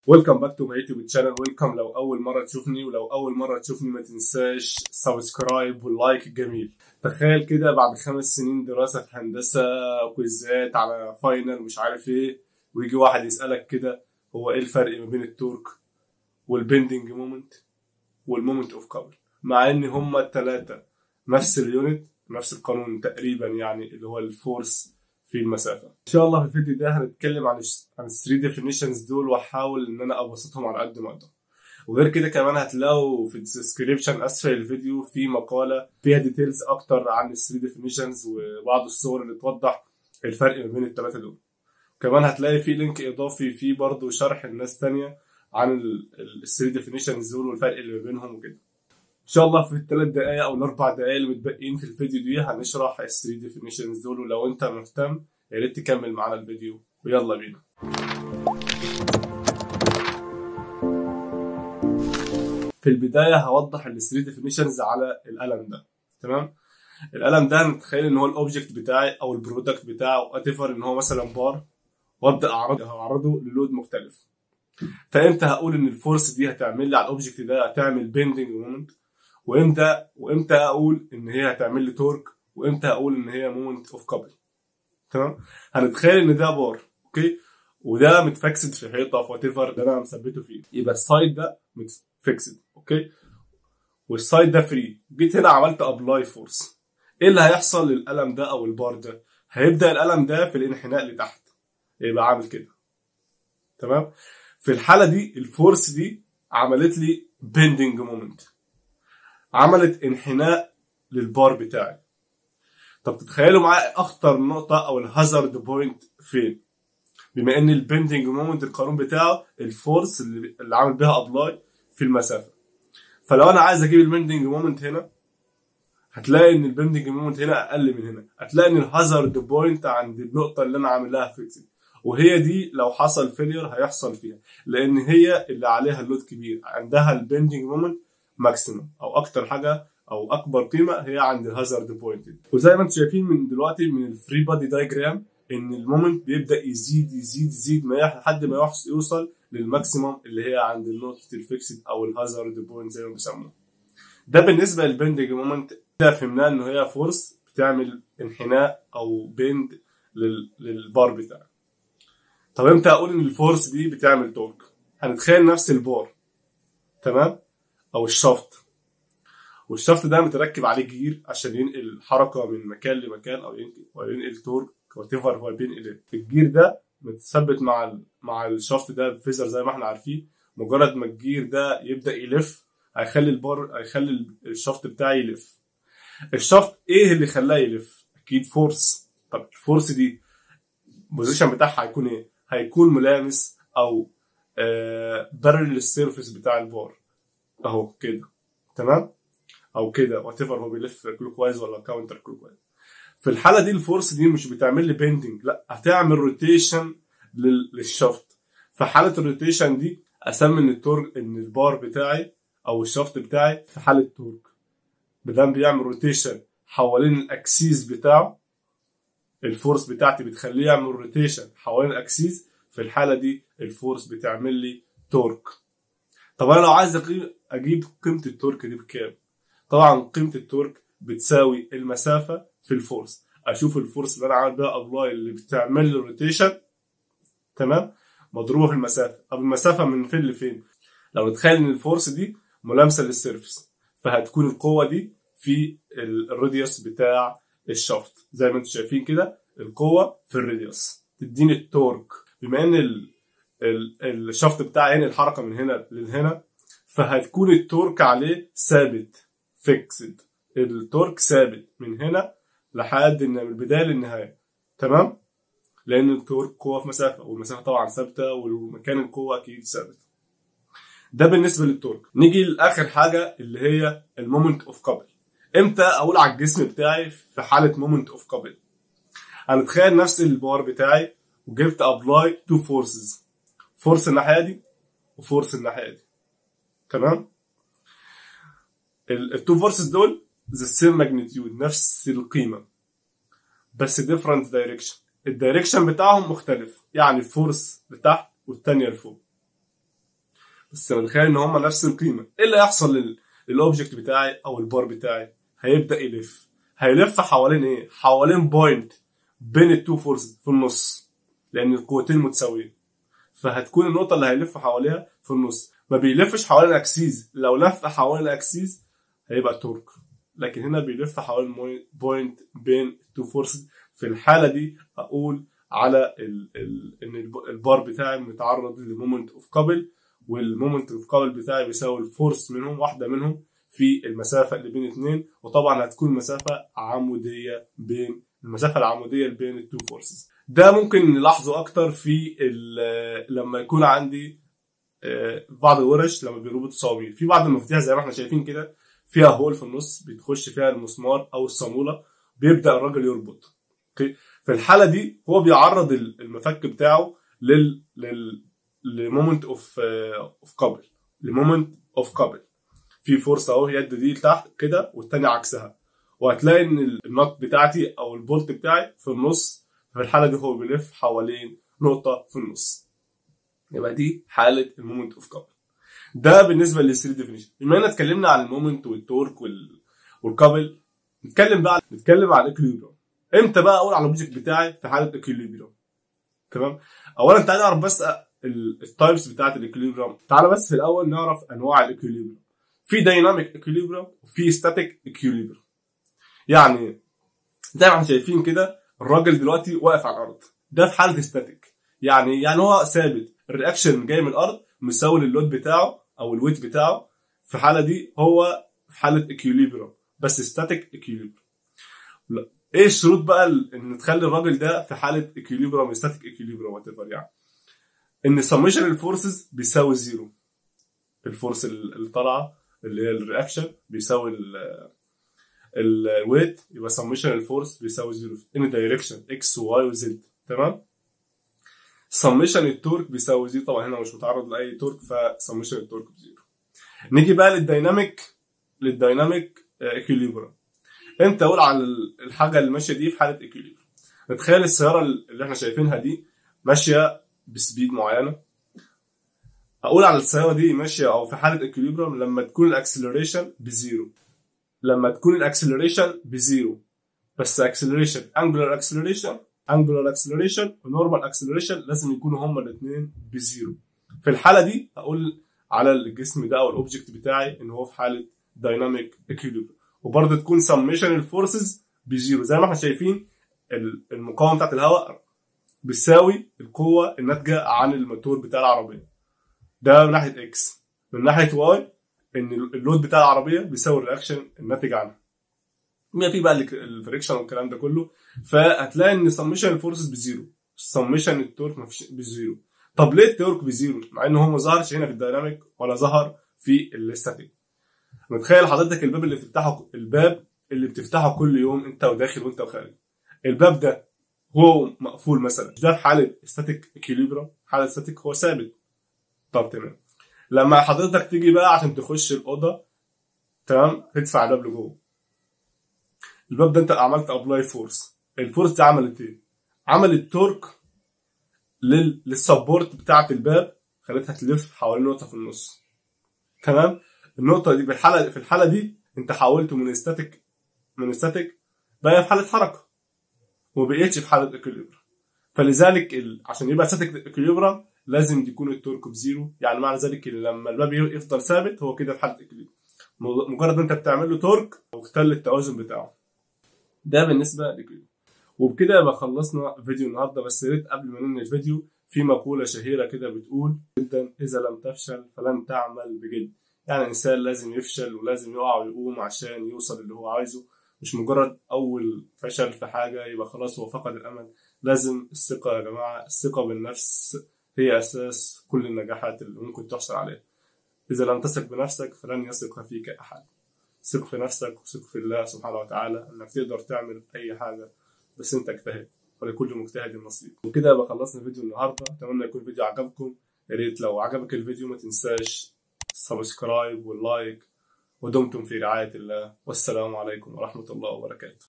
ويلكم باك تو ماي يوتيوب شانل ويلكم لو اول مره تشوفني ولو اول مره تشوفني ما تنساش سبسكرايب واللايك الجميل تخيل كده بعد خمس سنين دراسه في هندسه كويزات على فاينل مش عارف ايه ويجي واحد يسالك كده هو ايه الفرق ما بين التورك والبندنج مومنت والمومنت اوف كابل مع ان هما الثلاثه نفس اليونت نفس القانون تقريبا يعني اللي هو الفورس في المسافه ان شاء الله في الفيديو ده هنتكلم عن عن الثري ديفينيشنز دول واحاول ان انا ابسطهم على قد ما اقدر وغير كده كمان هتلاقوا في الديسكريبشن اسفل الفيديو في مقاله فيها ديتيلز اكتر عن الثري ديفينيشنز وبعض الصور اللي توضح الفرق ما بين الثلاثه دول كمان هتلاقي في لينك اضافي فيه برضه شرح الناس تانية عن الثري ديفينيشنز دول والفرق اللي ما بينهم وكده ان شاء الله في الثلاث دقائق او الاربع دقائق اللي متبقيين في الفيديو دي هنشرح الثري ديفينيشنز دول ولو انت مهتم يا ريت تكمل معانا الفيديو ويلا بينا في البدايه هوضح الثري ديفينيشنز على القلم ده تمام القلم ده نتخيل ان هو الاوبجكت بتاعي او البرودكت بتاعه وات ان هو مثلا بار وابدا اعرضه هعرضه للود مختلف فامتى هقول ان الفورس دي هتعمل لي على الاوبجكت ده هتعمل بيندنج مومنت وامتى وامتى اقول ان هي هتعمل لي تورك وامتى اقول ان هي مومنت اوف كابل تمام هنتخيل ان ده بار اوكي وده متفكسد في حيطه في وات ايفر ده انا مثبته فيه يبقى السايد ده متفكسد اوكي والسايد ده فري جيت هنا عملت ابلاي فورس ايه اللي هيحصل للقلم ده او البار ده هيبدا القلم ده في الانحناء لتحت يبقى عامل كده تمام في الحاله دي الفورس دي عملت لي بيندنج مومنت عملت انحناء للبار بتاعي طب تتخيلوا معايا اخطر نقطه او الهازارد بوينت فين بما ان البندنج مومنت القانون بتاعه الفورس اللي, اللي عامل بيها ابلاي في المسافه فلو انا عايز اجيب البندنج مومنت هنا هتلاقي ان البندنج مومنت هنا اقل من هنا هتلاقي ان الهازارد بوينت عند النقطه اللي انا عامل لها فيكسد وهي دي لو حصل فيلير هيحصل فيها لان هي اللي عليها اللود كبير عندها البندنج مومنت ماكسيمم او اكتر حاجه او اكبر قيمه هي عند الهازارد بوينت وزي ما انتم شايفين من دلوقتي من الفري بادي دايجرام ان المومنت بيبدا يزيد يزيد يزيد ما لحد ما يوصل للماكسيمم اللي هي عند النقطه الفيكسد او الهازارد بوينت زي ما بيسموه ده بالنسبه للبندنج مومنت ده فهمناه ان هي فورس بتعمل انحناء او بند للبار بتاعك طب امتى اقول ان الفورس دي بتعمل تورك هنتخيل نفس البار تمام او الشافت والشافت ده متركب عليه جير عشان ينقل الحركه من مكان لمكان او ينقل او ينقل تورك وات ايفر هو بينقل الجير ده متثبت مع ال... مع الشافت ده بفيزر زي ما احنا عارفين مجرد ما الجير ده يبدا يلف هيخلي البار هيخلي الشافت بتاعي يلف الشافت ايه اللي خلاه يلف اكيد فورس طب الفورس دي البوزيشن بتاعها هيكون ايه هيكون ملامس او آه بارل للسيرفيس بتاع البار اهو كده تمام او كده وات هو بيلف كلوك وايز ولا كاونتر كلوك وايز في الحاله دي الفورس دي مش بتعمل لي بيندنج لا هتعمل روتيشن للشافت في حاله الروتيشن دي اسمي ان التورك ان البار بتاعي او الشافت بتاعي في حاله تورك بدل بيعمل روتيشن حوالين الاكسيس بتاعه الفورس بتاعتي بتخليه يعمل روتيشن حوالين الاكسيس في الحاله دي الفورس بتعمل لي تورك طب انا لو عايز اجيب قيمه التورك دي بكام طبعا قيمه التورك بتساوي المسافه في الفورس اشوف الفورس اللي انا عامل بيها ابلاي اللي بتعمل لي روتيشن تمام مضروبه في المسافه طب المسافه من فين لفين لو نتخيل ان الفورس دي ملامسه للسيرفس فهتكون القوه دي في الراديوس بتاع الشافت زي ما انتم شايفين كده القوه في الراديوس تديني التورك بما ان ال ال الشافت بتاعي هنا الحركه من هنا لهنا فهتكون التورك عليه ثابت فيكسد التورك ثابت من هنا لحد من البدايه للنهايه تمام لان التورك قوه في مسافه والمسافه طبعا ثابته والمكان القوه اكيد ثابت ده بالنسبه للتورك نيجي لاخر حاجه اللي هي المومنت اوف كابل امتى اقول على الجسم بتاعي في حاله مومنت اوف كابل هنتخيل نفس البار بتاعي وجبت ابلاي تو فورسز فورس الناحيه دي وفورس الناحيه دي تمام التو فورسز دول ذا سيم ماجنتيود نفس القيمه بس ديفرنت دايركشن الدايركشن بتاعهم مختلف يعني الفورس لتحت والتانية لفوق بس متخيل ان هم نفس القيمه ايه اللي هيحصل لل... للاوبجكت بتاعي او البار بتاعي هيبدا يلف هيلف حوالين ايه حوالين بوينت بين التو فورس في النص لان القوتين متساويين فهتكون النقطه اللي هيلف حواليها في النص ما بيلفش حوالين الاكسيز لو لف حوالين الاكسيز هيبقى تورك لكن هنا بيلف حوالين بوينت بين التو فورسز في الحاله دي اقول على ال ال ان البار بتاعي متعرض لمومنت اوف كابل والمومنت اوف كابل بتاعي بيساوي الفورس منهم واحده منهم في المسافه اللي بين اثنين وطبعا هتكون مسافه عموديه بين المسافه العموديه اللي بين التو فورسز ده ممكن نلاحظه اكتر في لما يكون عندي بعض الورش لما بيربطوا صواميل في بعض المفاتيح زي ما احنا شايفين كده فيها هول في النص بتخش فيها المسمار او الصاموله بيبدا الراجل يربط اوكي في الحاله دي هو بيعرض المفك بتاعه لل لل لمومنت اوف اوف كابل لمومنت اوف كابل في فرصه اهو يد دي تحت كده والتانية عكسها وهتلاقي ان النط بتاعتي او البولت بتاعي في النص في الحاله دي هو بيلف حوالين نقطه في النص يبقى دي حاله المومنت اوف كابل ده بالنسبه لل 3 ديفينيشن بما اننا اتكلمنا عن المومنت والتورك وال... والكابل نتكلم بقى نتكلم عن الاكليبريم امتى بقى اقول على الاوبجكت بتاعي في حاله اكليبريم تمام اولا تعالى نعرف بس التايبس بتاعت الاكليبريم تعالى بس في الاول نعرف انواع الاكليبريم في دايناميك اكليبريم وفي ستاتيك اكليبريم يعني زي ما احنا شايفين كده الراجل دلوقتي واقف على الارض ده في حاله ستاتيك يعني يعني هو ثابت الرياكشن جاي من الارض مساوي للود بتاعه او الويت بتاعه في الحاله دي هو في حاله اكيوليبريم بس ستاتيك اكيوليبريم ايه الشروط بقى ان تخلي الراجل ده في حاله اكيوليبريم ستاتيك اكيوليبريم وات ايفر يعني ان سميشن الفورسز بيساوي زيرو الفورس اللي طالعه اللي هي الرياكشن بيساوي الويت يبقى سميشن الفورس بيساوي زيرو ان دايركشن اكس وواي وزد تمام سميشن التورك بيساوي زيرو طبعا هنا مش متعرض لاي تورك فسميشن التورك بزيرو نيجي بقى للديناميك للديناميك اكيوليبريم امتى اقول على الحاجه اللي ماشيه دي في حاله اكيوليبريم نتخيل السياره اللي احنا شايفينها دي ماشيه بسبيد معينه اقول على السياره دي ماشيه او في حاله اكيوليبريم لما تكون الاكسلريشن بزيرو لما تكون الاكسلريشن بزيرو بس اكسلريشن انجلر اكسلريشن انجلر اكسلريشن ونورمال اكسلريشن لازم يكونوا هما الاثنين بزيرو في الحاله دي اقول على الجسم ده او الاوبجكت بتاعي ان هو في حاله دايناميك اكيوليبريم وبرضه تكون سميشن الفورسز بزيرو زي ما احنا شايفين المقاومه بتاعت الهواء بتساوي القوه الناتجه عن الموتور بتاع العربيه ده من ناحيه اكس من ناحيه واي ان اللود بتاع العربيه بيساوي الرياكشن الناتج عنها بيبقى في بقى الفريكشن والكلام ده كله فهتلاقي ان سميشن الفورسز بزيرو سميشن التورك مفيش بزيرو طب ليه التورك بزيرو مع ان هو ما ظهرش هنا في الديناميك ولا ظهر في الاستاتيك متخيل حضرتك الباب اللي بتفتحه الباب اللي بتفتحه كل يوم انت وداخل وانت وخارج الباب ده هو مقفول مثلا ده في حاله ستاتيك اكيليبرا حاله ستاتيك هو ثابت طب تمام لما حضرتك تيجي بقى عشان تخش الاوضه تمام تدفع الباب لجوه الباب ده انت عملت ابلاي فورس الفورس دي عملت ايه عملت تورك لل... للسبورت بتاعه الباب خلتها تلف حوالين نقطه في النص تمام النقطه دي بالحاله في الحاله دي انت حولته من ستاتيك من ستاتيك بقى في حاله حركه وما بقيتش في حاله اكيليبرا فلذلك ال... عشان يبقى ستاتيك اكيليبرا لازم يكون التورك بزيرو يعني معنى ذلك ان لما الباب يفضل ثابت هو كده في حاله اكيليبرا مجرد انت بتعمل له تورك واختل التوازن بتاعه ده بالنسبه لكده وبكده يبقى خلصنا فيديو النهارده بس يا ريت قبل ما ننهي الفيديو في مقوله شهيره كده بتقول جدا اذا لم تفشل فلن تعمل بجد يعني الانسان لازم يفشل ولازم يقع ويقوم عشان يوصل اللي هو عايزه مش مجرد اول فشل في حاجه يبقى خلاص هو فقد الامل لازم الثقه يا جماعه الثقه بالنفس هي اساس كل النجاحات اللي ممكن تحصل عليها اذا لم تثق بنفسك فلن يثق فيك احد ثق في نفسك وثق في الله سبحانه وتعالى انك تقدر تعمل اي حاجه بس انت اجتهد ولكل مجتهد نصيب وكده يبقى خلصنا فيديو النهارده اتمنى يكون الفيديو عجبكم يا ريت لو عجبك الفيديو ما تنساش سبسكرايب واللايك ودمتم في رعايه الله والسلام عليكم ورحمه الله وبركاته